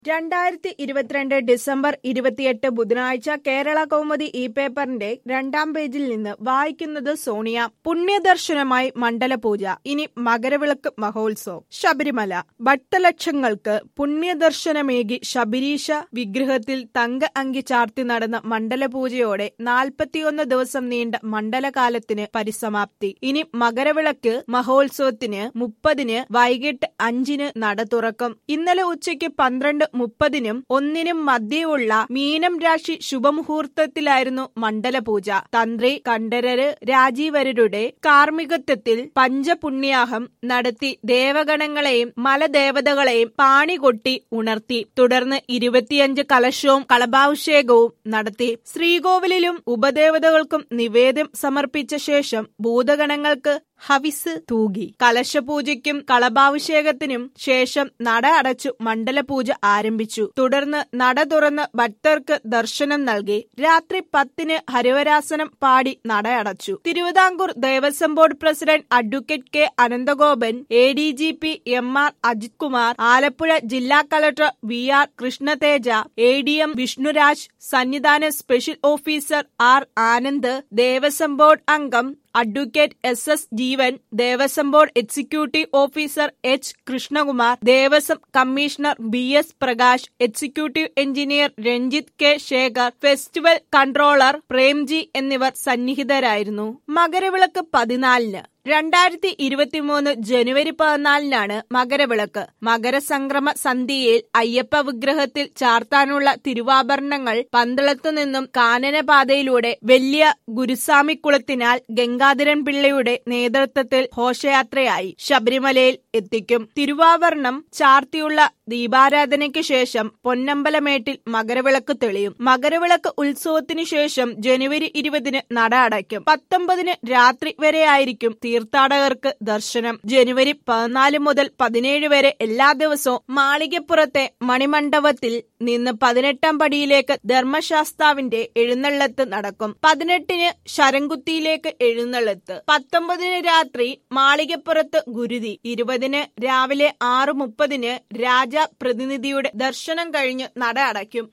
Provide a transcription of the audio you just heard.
രണ്ടായിരത്തി ഇരുപത്തിരണ്ട് ഡിസംബർ ഇരുപത്തിയെട്ട് ബുധനാഴ്ച കേരള കൗമുദി ഇ പേപ്പറിന്റെ രണ്ടാം പേജിൽ നിന്ന് വായിക്കുന്നത് സോണിയ പുണ്യദർശനമായി മണ്ഡലപൂജ ഇനി മകരവിളക്ക് മഹോത്സവം ശബരിമല ഭക്തലക്ഷങ്ങൾക്ക് പുണ്യദർശനമേകി ശബരീശ വിഗ്രഹത്തിൽ തങ്ക അങ്കി ചാർത്തി നടന്ന മണ്ഡലപൂജയോടെ നാൽപ്പത്തിയൊന്ന് ദിവസം നീണ്ട മണ്ഡലകാലത്തിന് പരിസമാപ്തി ഇനി മകരവിളക്ക് മഹോത്സവത്തിന് മുപ്പതിന് വൈകിട്ട് അഞ്ചിന് നട തുറക്കും ഇന്നലെ ഉച്ചയ്ക്ക് പന്ത്രണ്ട് മുപ്പതിനും ഒന്നിനും മധ്യയുള്ള മീനം രാശി ശുഭമുഹൂർത്തത്തിലായിരുന്നു മണ്ഡലപൂജ തന്ത്രി കണ്ഠരര് രാജീവരരുടെ കാർമ്മികത്വത്തിൽ പഞ്ചപുണ്യാഹം നടത്തി ദേവഗണങ്ങളെയും മലദേവതകളെയും പാണികൊട്ടി ഉണർത്തി തുടർന്ന് ഇരുപത്തിയഞ്ച് കലശവും കളഭാഭിഷേകവും നടത്തി ശ്രീകോവിലിലും ഉപദേവതകൾക്കും നിവേദ്യം സമർപ്പിച്ച ശേഷം ഭൂതഗണങ്ങൾക്ക് ഹവിസ് തൂകി കലശപൂജയ്ക്കും കളഭാഭിഷേകത്തിനും ശേഷം നട അടച്ചു മണ്ഡലപൂജ ആരംഭിച്ചു തുടർന്ന് നട തുറന്ന് ഭക്തർക്ക് ദർശനം നൽകി രാത്രി പത്തിന് ഹരിവരാസനം പാടി നട അടച്ചു Thiruvithamkoor Devaswom board president advocate K Ananthagopan A D G P M R Ajith Kumar Alappuzha ജില്ലാ collector V R Krishnateja A D M Vishnuraj സന്നിധാന special officer R Anand Devaswom board അംഗം advocate S S Jeevan Devaswom board executive officer H Krishnakumar Devaswom commissioner B S Prakash executive engineer Ranjith K Shekhar festival controller Premji എന്നിവർ സന്നിഹിതരായിരുന്നു മകരവിളക്ക് പതിനാലിന് രണ്ടായിരത്തി ഇരുപത്തിമൂന്ന് ജനുവരി പതിനാലിനാണ് മകരവിളക്ക് മകരസംക്രമ സന്ധ്യയിൽ അയ്യപ്പ വിഗ്രഹത്തിൽ ചാർത്താനുള്ള തിരുവാഭരണങ്ങൾ പന്തളത്തു നിന്നും കാനനപാതയിലൂടെ വലിയ ഗുരുസ്വാമിക്കുളത്തിനാൽ ഗംഗാധരൻ പിള്ളയുടെ നേതൃത്വത്തിൽ ഘോഷയാത്രയായി ശബരിമലയിൽ എത്തിക്കും തിരുവാഭരണം ചാർത്തിയുള്ള ദീപാരാധനയ്ക്ക് ശേഷം പൊന്നമ്പലമേട്ടിൽ മകരവിളക്ക് തെളിയും മകരവിളക്ക് ഉത്സവത്തിനു ശേഷം ജനുവരി ഇരുപതിന് നട അടയ്ക്കും പത്തൊമ്പതിന് രാത്രി വരെയായിരിക്കും തീർത്ഥാടകർക്ക് ദർശനം ജനുവരി പതിനാല് മുതൽ പതിനേഴ് വരെ എല്ലാ ദിവസവും മാളികപ്പുറത്തെ മണിമണ്ഡപത്തിൽ നിന്ന് പതിനെട്ടാം പടിയിലേക്ക് ധർമ്മശാസ്താവിന്റെ എഴുന്നള്ളത്ത് നടക്കും പതിനെട്ടിന് ശരംകുത്തിയിലേക്ക് എഴുന്നള്ളത്ത് പത്തൊമ്പതിന് രാത്രി മാളികപ്പുറത്ത് ഗുരുതി ഇരുപതിന് രാവിലെ ആറ് മുപ്പതിന് രാജ പ്രതിനിധിയുടെ ദർശനം കഴിഞ്ഞ് നട അടയ്ക്കും